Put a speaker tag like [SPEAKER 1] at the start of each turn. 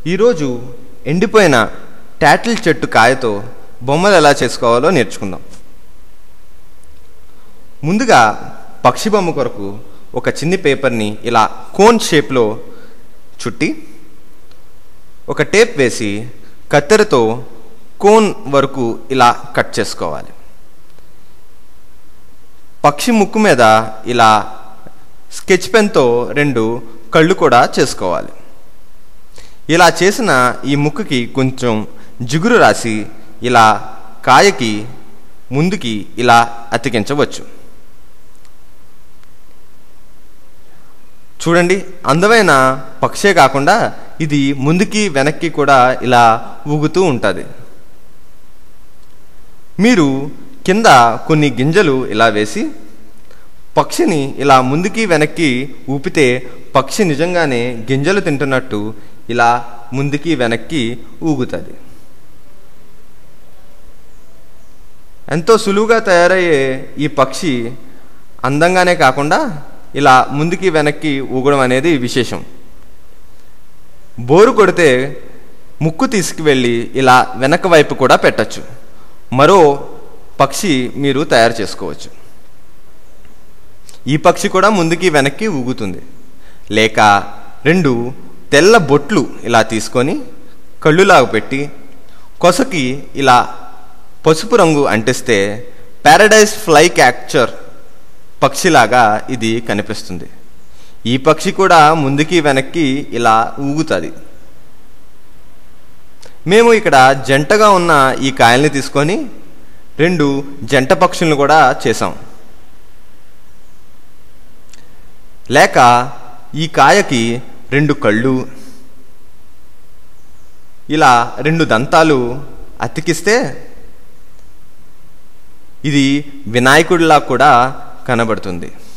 [SPEAKER 1] ఈరోజు ఎండిపోయిన టాటిల్ చెట్టు కాయతో బొమ్మలు ఎలా చేసుకోవాలో నేర్చుకుందాం ముందుగా పక్షి బొమ్మ కొరకు ఒక చిన్ని పేపర్ని ఇలా కోన్ షేప్లో చుట్టి ఒక టేప్ వేసి కత్తెరతో కోన్ వరకు ఇలా కట్ చేసుకోవాలి పక్షి ముక్కు మీద ఇలా స్కెచ్ పెన్తో రెండు కళ్ళు కూడా చేసుకోవాలి ఇలా చేసిన ఈ ముక్కుకి కొంచెం జిగురు రాసి ఇలా కాయకి ముందుకి ఇలా అతికించవచ్చు చూడండి అందమైన పక్షే కాకుండా ఇది ముందుకి వెనక్కి కూడా ఇలా ఊగుతూ ఉంటుంది మీరు కింద కొన్ని గింజలు ఇలా వేసి పక్షిని ఇలా ముందుకి వెనక్కి ఊపితే పక్షి నిజంగానే గింజలు తింటున్నట్టు ఇలా ముందుకి వెనక్కి ఊగుతుంది ఎంతో సులువుగా తయారయ్యే ఈ పక్షి అందంగానే కాకుండా ఇలా ముందుకి వెనక్కి ఊగడం అనేది విశేషం బోరు కొడితే ముక్కు తీసుకువెళ్ళి ఇలా వెనక వైపు కూడా పెట్టచ్చు మరో పక్షి మీరు తయారు చేసుకోవచ్చు ఈ పక్షి కూడా ముందుకి వెనక్కి ఊగుతుంది లేక రెండు తెల్ల బొట్లు ఇలా తీసుకొని కళ్ళులాగా పెట్టి కొసకి ఇలా పసుపు రంగు అంటిస్తే పారడైజ్ ఫ్లై క్యాప్చర్ పక్షిలాగా ఇది కనిపిస్తుంది ఈ పక్షి కూడా ముందుకి వెనక్కి ఇలా ఊగుతుంది మేము ఇక్కడ జంటగా ఉన్న ఈ కాయల్ని తీసుకొని రెండు జంట పక్షులను కూడా చేసాం లేక ఈ కాయకి రెండు కళ్ళు ఇలా రెండు దంతాలు అతికిస్తే ఇది వినాయకుడిలా కూడా కనబడుతుంది